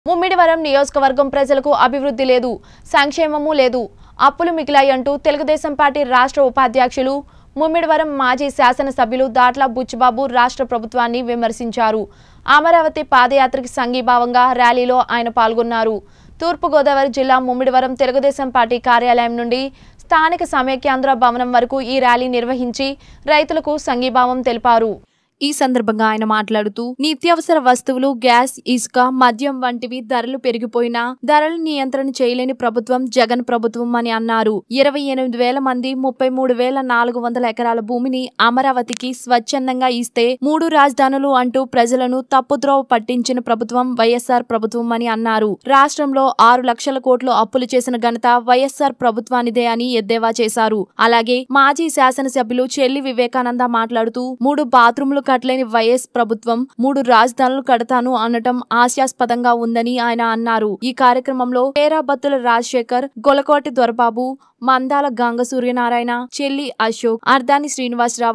ముమ్మిడివరం నియోజకవర్గం ప్రజలకు అభివృద్ధి లేదు సంక్షేమము లేదు అప్పులు మిగిలాయంటూ తెలుగుదేశం పార్టీ రాష్ట్ర ఉపాధ్యక్షులు ముమ్మిడివరం మాజీ శాసనసభ్యులు దాట్ల బుచ్చిబాబు రాష్ట్ర ప్రభుత్వాన్ని విమర్శించారు అమరావతి పాదయాత్రకి సంఘీభావంగా ర్యాలీలో ఆయన పాల్గొన్నారు తూర్పుగోదావరి జిల్లా ముమ్మిడివరం తెలుగుదేశం పార్టీ కార్యాలయం నుండి స్థానిక సమైక్యాంధ్ర భవనం వరకు ఈ ర్యాలీ నిర్వహించి రైతులకు సంఘీభావం తెలిపారు ఈ సందర్భంగా ఆయన మాట్లాడుతూ నిత్యావసర వస్తువులు గ్యాస్ ఇసుక మద్యం వంటివి ధరలు పెరిగిపోయినా ధరల నియంత్రణ చేయలేని ప్రభుత్వం జగన్ ప్రభుత్వం అని అన్నారు ఇరవై ఎనిమిది వేల మంది ముప్పై మూడు వేల నాలుగు వందల ఎకరాల భూమిని అమరావతికి స్వచ్ఛందంగా ఇస్తే మూడు రాజధానులు అంటూ ప్రజలను తప్పుద్రోవ పట్టించిన ప్రభుత్వం వైఎస్ఆర్ ప్రభుత్వం అని అన్నారు రాష్ట్రంలో ఆరు లక్షల కోట్లు అప్పులు చేసిన ఘనత వైఎస్ఆర్ ప్రభుత్వానిదే అని ఎద్దేవా చేశారు అలాగే మాజీ శాసనసభ్యులు చెల్లి వివేకానంద మాట్లాడుతూ మూడు బాత్రూంలు కట్టలేని వైఎస్ ప్రభుత్వం మూడు రాజధానులు కడతాను అనటం హాస్యాస్పదంగా ఉందని ఆయన అన్నారు ఈ కార్యక్రమంలో పేరాబత్తుల రాజశేఖర్ గొలకోటి దొరబాబు మందాల గంగ సూర్యనారాయణ చెల్లి అశోక్ అర్ధాని శ్రీనివాసరావు